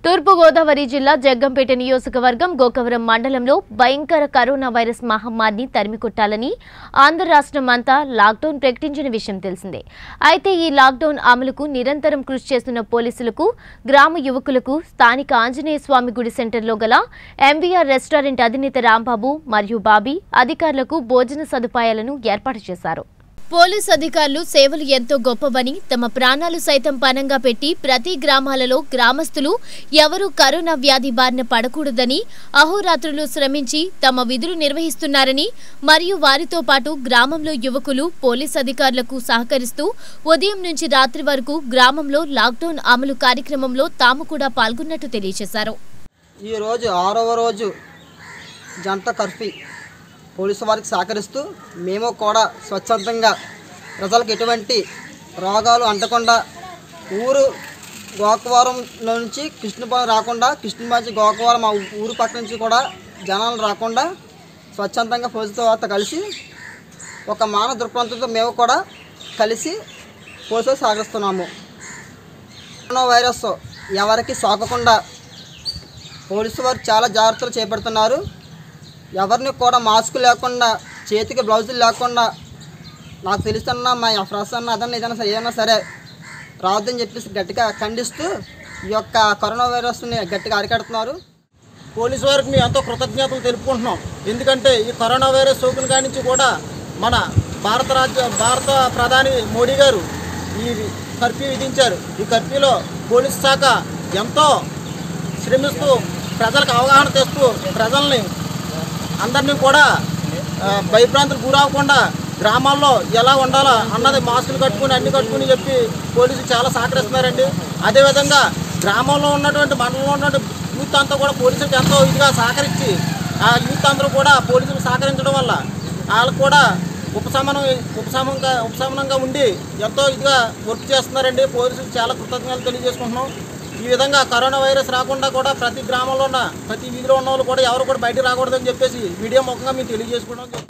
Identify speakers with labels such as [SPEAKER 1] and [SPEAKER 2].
[SPEAKER 1] తూర్పుగోదావరి జిల్లా జగ్గంపేట నియోజకవర్గం గోకవరం మండలంలో భయంకర కరోనా వైరస్ మహమ్మారిని తరిమికొట్టాలని ఆంధ్ర రాష్ట్రం అంతా లాక్డౌన్ ప్రకటించిన విషయం తెలిసిందే అయితే ఈ లాక్డౌన్ అమలుకు నిరంతరం కృషి చేస్తున్న పోలీసులకు గ్రామ యువకులకు స్థానిక ఆంజనేయ స్వామి గుడి సెంటర్లో గల ఎంవీఆర్ రెస్టారెంట్ అధినేత రాంబాబు మరియు బాబీ అధికారులకు భోజన సదుపాయాలను ఏర్పాటు చేశారు పోలీస్ అధికారులు సేవలు ఎంతో గొప్పవని తమ ప్రాణాలు సైతం పనంగా పెట్టి ప్రతి గ్రామాలలో గ్రామస్తులు ఎవరూ కరోనా వ్యాధి బారిన పడకూడదని అహోరాత్రులు శ్రమించి తమ విధులు నిర్వహిస్తున్నారని మరియు వారితో పాటు గ్రామంలో యువకులు పోలీస్ అధికారులకు సహకరిస్తూ ఉదయం నుంచి రాత్రి వరకు గ్రామంలో లాక్డౌన్ అమలు కార్యక్రమంలో తాము కూడా పాల్గొన్నట్టు తెలియజేశారు
[SPEAKER 2] ఈరోజు ఆరవ రోజు జంట కర్ఫ్యూ పోలీసు వారికి సహకరిస్తూ మేము కూడా స్వచ్ఛందంగా ప్రజలకు ఎటువంటి రోగాలు అంటకుండా ఊరు గోకవరం నుంచి కృష్ణపాలెం రాకుండా కృష్ణపాచి గోకవరం మా ఊరు పక్క నుంచి కూడా జనాలు రాకుండా స్వచ్ఛందంగా పోలీసుతో వారితో కలిసి ఒక మానవ దృక్పథంతో మేము కూడా కలిసి పోలీసులు సహకరిస్తున్నాము కరోనా వైరస్ ఎవరికి సోకకుండా పోలీసు వారు చాలా జాగ్రత్తలు చేపడుతున్నారు ఎవరిని కూడా మాస్క్ లేకుండా చేతికి బ్లౌజులు లేకుండా నాకు తెలుస్తున్న మా ఫ్రెండ్స్ అన్న అదన్న ఏదైనా సరే ఏదైనా సరే రావద్దని చెప్పేసి గట్టిగా ఖండిస్తూ ఈ యొక్క కరోనా వైరస్ని గట్టిగా అరికడుతున్నారు
[SPEAKER 3] పోలీసు వారికి మేము ఎంతో కృతజ్ఞతలు తెలుపుకుంటున్నాం ఎందుకంటే ఈ కరోనా వైరస్ సోకిన కాడి నుంచి కూడా మన భారత రాజ్య భారత ప్రధాని మోడీ గారు ఈ కర్ఫ్యూ విధించారు ఈ కర్ఫ్యూలో పోలీస్ శాఖ ఎంతో శ్రమిస్తూ ప్రజలకు అవగాహన తెస్తూ ప్రజల్ని అందరినీ కూడా ఆ, భయభ్రాంతులు గురవకుండా గ్రామాల్లో ఎలా ఉండాలా అన్నది మాస్కులు కట్టుకుని అన్ని కట్టుకుని చెప్పి పోలీసులు చాలా సహకరిస్తున్నారండి అదేవిధంగా గ్రామంలో ఉన్నటువంటి మండలంలో ఉన్నటువంటి యూత్ అంతా కూడా పోలీసులకు ఎంతో ఇదిగా సహకరించి ఆ యూత్ అందరూ కూడా పోలీసులు సహకరించడం వల్ల వాళ్ళకు కూడా ఉపశమనం ఉపశమనంగా ఉపశమనంగా ఉండి ఎంతో ఇదిగా వర్క్ చేస్తున్నారండి పోలీసులు చాలా కృతజ్ఞతలు తెలియజేసుకుంటున్నాం ఈ విధంగా కరోనా వైరస్ రాకుండా కూడా ప్రతి గ్రామంలో ఉన్న ప్రతి వీధిలో ఉన్న వాళ్ళు కూడా ఎవరు కూడా బయటకు రాకూడదని చెప్పేసి మీడియా ముఖంగా మేము తెలియజేసుకోవడం